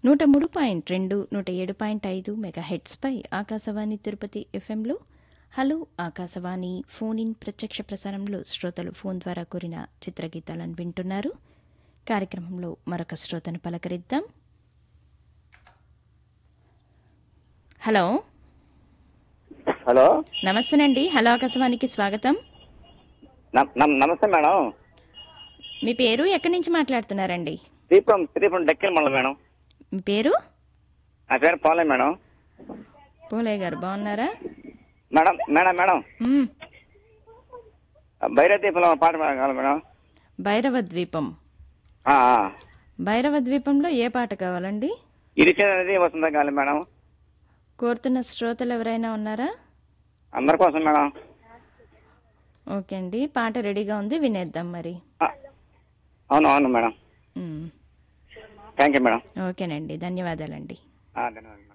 నూట మూడు పాయింట్ రెండు నూట ఏడు పాయింట్ ఐదు మెగా హెడ్స్పై ఆకాశవాణి తిరుపతి ఎఫ్ఎంలో హలో ఆకాశవాణి ఫోన్ ఇన్ ప్రత్యక్ష ప్రసారంలో శ్రోతలు ఫోన్ ద్వారా కోరిన చిత్రగీతాలను వింటున్నారు కార్యక్రమంలో మరొక శ్రోతను పలకరిద్దాం హలో హలో నమస్తేనండి హలో ఆకాశవాణికి స్వాగతం నమ- నమ- నమస్తే మేడం మీ పేరు ఎక్కడి నుంచి మాట్లాడుతున్నారండి శ్రీపురం శ్రీపురం డెక్కల్ మండలం మేడం మీ పేరు నా పేరు పాలే మేడం పోలయ్య గారు బాగున్నారా మేడం మేడం మేడం మ్మ్. భైరవ దీపంలో పాట కావాలి మేడం భైరవ ద్వీపం ఆ, ఆ. భైరవ ద్వీపంలో ఏ పాట కావాలండి ఇరిచేది వస్తుందా కావాలి మేడం కోరుతున్న శ్రోతలు ఎవరైనా ఉన్నారా అందరి కోసం మేడం ఓకే అండి పాట రెడీగా ఉంది వినేద్దాం మరి ఆ, అవును అవును మేడం మ్మ్. థ్యాంక్ యూ మేడం ఓకేనండి ధన్యవాదాలండి ఆ, ధన్యవాదాలు మేడం